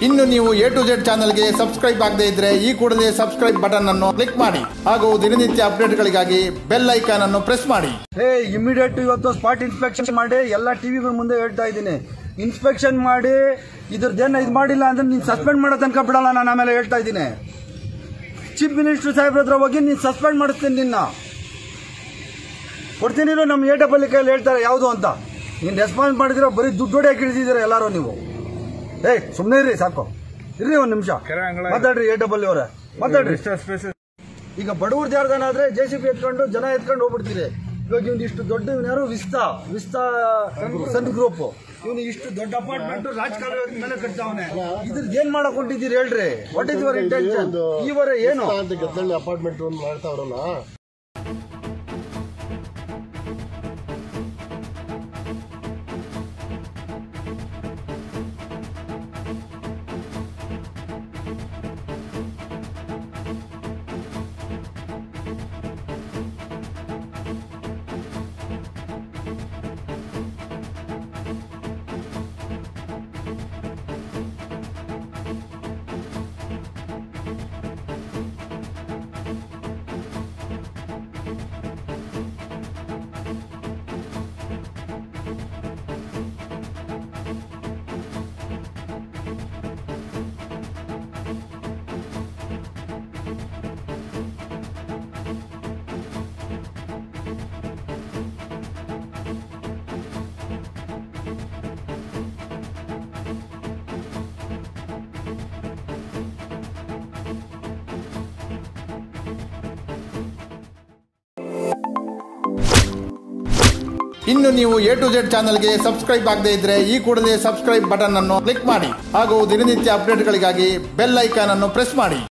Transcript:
ಇನ್ನು ನೀವು A to Z ಚಾನಲ್ಗೆ ಸಬ್ಸ್ಕ್ರೈಬ್ ಆಗದೇ ಇದ್ರೆ ಈ ಕೂಡಲೇ ಸಬ್ಸ್ಕ್ರೈಬ್ ಬಟನ್ ಅನ್ನು ಕ್ಲಿಕ್ ಮಾಡಿ ಹಾಗೂ ದಿನನಿತ್ಯ ಅಪ್ಡೇಟ್ಗಳಿಗಾಗಿ ಬೆಲ್ ಐಕಾನ್ ಅನ್ನು ಪ್ರೆಸ್ ಮಾಡಿ ಹೇ ಇಮಿಡಿಯೇಟ್ ಇವತ್ತು ಸ್ಪಾಟ್ ಇನ್ಸ್ಪೆಕ್ಷನ್ ಮಾಡಿ ಎಲ್ಲ ಟಿವಿಗಳ ಮುಂದೆ ಹೇಳ್ತಾ ಇದ್ದೀನಿ ಇನ್ಸ್ಪೆಕ್ಷನ್ ಮಾಡಿ ಇದ್ರದ್ದೇನು ಇದು ಮಾಡಿಲ್ಲ ಅಂದ್ರೆ ನೀನು ಸಸ್ಪೆಂಡ್ ಮಾಡೋ ತನಕ ಬಿಡಲ್ಲ ನಾನು ಆಮೇಲೆ ಹೇಳ್ತಾ ಇದ್ದೀನಿ ಚೀಫ್ ಮಿನಿಸ್ಟರ್ ಸಾಹೇಬ್ರ ಹತ್ರ ಹೋಗಿ ನೀನು ಸಸ್ಪೆಂಡ್ ಮಾಡಿಸ್ತೀನಿ ನಿನ್ನ ಕೊಡ್ತೀನಿ ಇರು, ನಮ್ಮ ಎ ಡಬಲ್ ಕೈಯಲ್ಲಿ ಹೇಳ್ತಾರೆ ಯಾವುದು ಅಂತ ನೀನು ರೆಸ್ಪಾನ್ಸ್ ಮಾಡಿದಿರೋ ಬರೀ ದುಡ್ಡು ಹೊಡೆಯಕ್ಕೆ ಇಳಿದಿದ್ದೀರ ಎಲ್ಲರೂ ನೀವು ಏಯ್ ಸುಮ್ಮನೆ ಇರ್ರಿ ಸಾಕು ಇರ್ರಿ ಒಂದು ನಿಮಿಷ ಮಾತಾಡ್ರಿ ಎ ಡಬಲ್ ಅವರೇ ಮಾತಾಡ್ರಿ ಈಗ ಬಡವ್ರದ್ದು ಯಾರ್ದಾನಾದ್ರೆ ಜೆ ಸಿ ಬಿ ಎತ್ಕೊಂಡು ಜನ ಎತ್ಕೊಂಡು ಹೋಗ್ಬಿಡ್ತೀರಿ ಇವಾಗ ಇವ್ನು ಇಷ್ಟು ದೊಡ್ಡ ಇವ್ನು ಯಾರು ವಿಸ್ತಾ ವಿಸ್ತಾ ಸನ್ ಗ್ರೂಪ್ ಇವನು ಇಷ್ಟು ದೊಡ್ಡ ಅಪಾರ್ಟ್ಮೆಂಟ್ ರಾಜಕಾರಣ ಮೇಲೆ ಕಟ್ತಾವನೆ ಇದ್ರದ್ದು ಏನ್ ಮಾಡಕ್ ಹೊಂಟಿದ್ದೀರಿ ಹೇಳ್ರಿ ವಾಟ್ ಇಸ್ ಯುವರ್ ಇಂಟೆನ್ಷನ್ ಇವರ ಏನು ಅಂತ ಗೆದ್ದಳ್ಳಿ ಅಪಾರ್ಟ್ಮೆಂಟ್ ಒಂದು ಮಾಡ್ತಾವ್ರಲ್ಲ ಇನ್ನು ನೀವು ಎ ಟು ಜೆಡ್ ಚಾನಲ್ಗೆ ಸಬ್ಸ್ಕ್ರೈಬ್ ಆಗದೇ ಇದ್ರೆ ಈ ಕೂಡಲೇ ಸಬ್ಸ್ಕ್ರೈಬ್ ಬಟನ್ ಅನ್ನು ಕ್ಲಿಕ್ ಮಾಡಿ ಹಾಗೂ ದಿನನಿತ್ಯ ಅಪ್ಡೇಟ್ಗಳಿಗಾಗಿ ಬೆಲ್ ಐಕಾನ್ ಅನ್ನು ಪ್ರೆಸ್ ಮಾಡಿ